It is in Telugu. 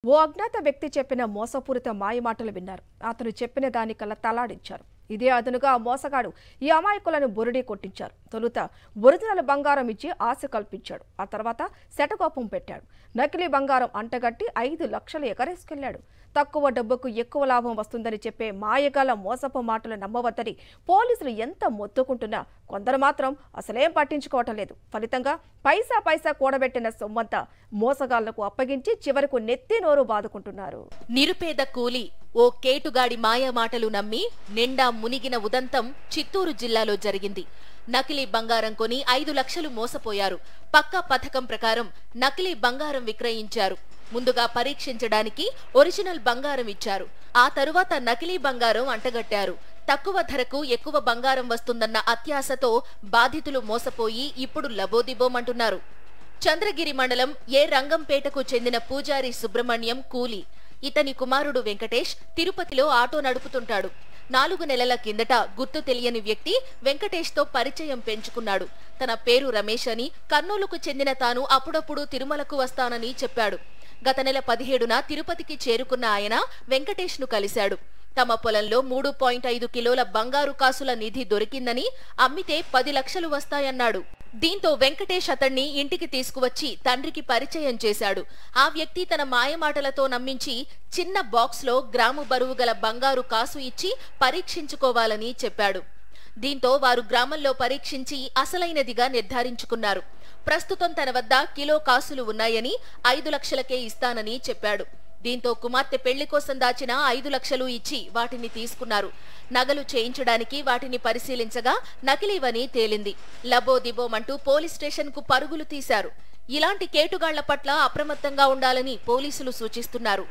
ఓ అజ్ఞాత వ్యక్తి చెప్పిన మోసపూరిత మాయమాటలు విన్నారు అతను చెప్పిన దానికల్లా తలాడించారు ఇదే అదనుగా ఆ మోసగాడు ఈ అమాయకులను బురిడి కొట్టించారు తొలుత ఒరిజినల్ బంగారం ఇచ్చి ఆశ కల్పించాడు ఆ తర్వాత శటకోపం పెట్టాడు నకిలీ బంగారం అంటగట్టి ఐదు లక్షలు ఎగరేసుకెళ్లాడు తక్కువ డబ్బుకు ఎక్కువ లాభం వస్తుందని చెప్పే మాయగాల మోసపు మాటలు నమ్మవద్దని పోలీసులు ఎంత మొత్తుకుంటున్నా కొందరు మాత్రం అసలేం పట్టించుకోవటం లేదు ఫలితంగా పైసా పైసా కూడబెట్టిన సొమ్మంతా మోసగాళ్లకు అప్పగించి చివరకు నెత్తి నోరు బాదుకుంటున్నారు నిరుపేద కూలి ఓ కేటుగాడి మాయ మాటలు నమ్మి నిండా మునిగిన ఉదంతం చిత్తూరు జిల్లాలో జరిగింది నకిలీ బంగారం కొని ఐదు లక్షలు మోసపోయారు పక్కా పథకం ప్రకారం నకిలీ బంగారం విక్రయించారు ముందుగా పరీక్షించడానికి ఒరిజినల్ బంగారం ఇచ్చారు ఆ తరువాత నకిలీ బంగారం అంటగట్టారు తక్కువ ధరకు ఎక్కువ బంగారం వస్తుందన్న అత్యాశతో బాధితులు మోసపోయి ఇప్పుడు లబోదిబోమంటున్నారు చంద్రగిరి మండలం ఏ రంగంపేటకు చెందిన పూజారి సుబ్రహ్మణ్యం కూలి ఇతని కుమారుడు వెంకటేష్ తిరుపతిలో ఆటో నడుపుతుంటాడు నాలుగు నెలల కిందట గుర్తు తెలియని వ్యక్తి వెంకటేష్తో పరిచయం పెంచుకున్నాడు తన పేరు రమేష్ అని కర్నూలుకు చెందిన తాను అప్పుడప్పుడు తిరుమలకు వస్తానని చెప్పాడు గత నెల పదిహేడున తిరుపతికి చేరుకున్న ఆయన వెంకటేష్ను కలిశాడు తమ పొలంలో మూడు పాయింట్ ఐదు కిలోల బంగారు కాసుల నిధి దొరికిందని అమ్మితే పది లక్షలు వస్తాయన్నాడు దీంతో వెంకటేష్ అతణ్ణి ఇంటికి తీసుకువచ్చి తండ్రికి పరిచయం చేశాడు ఆ వ్యక్తి తన మాయమాటలతో నమ్మించి చిన్న బాక్స్లో గ్రాము బరువు గల బంగారు కాసు ఇచ్చి పరీక్షించుకోవాలని చెప్పాడు దీంతో వారు గ్రామంలో పరీక్షించి అసలైనదిగా నిర్ధారించుకున్నారు ప్రస్తుతం తన వద్ద కిలో కాసులు ఉన్నాయని ఐదు లక్షలకే ఇస్తానని చెప్పాడు దీంతో కుమార్తె పెళ్లి కోసం దాచిన ఐదు లక్షలు ఇచ్చి వాటిని తీసుకున్నారు నగలు చేయించడానికి వాటిని పరిశీలించగా నకిలీవని తేలింది లబోదిబోమంటూ పోలీస్ స్టేషన్ కు పరుగులు తీశారు ఇలాంటి కేటుగాళ్ల పట్ల అప్రమత్తంగా ఉండాలని పోలీసులు సూచిస్తున్నారు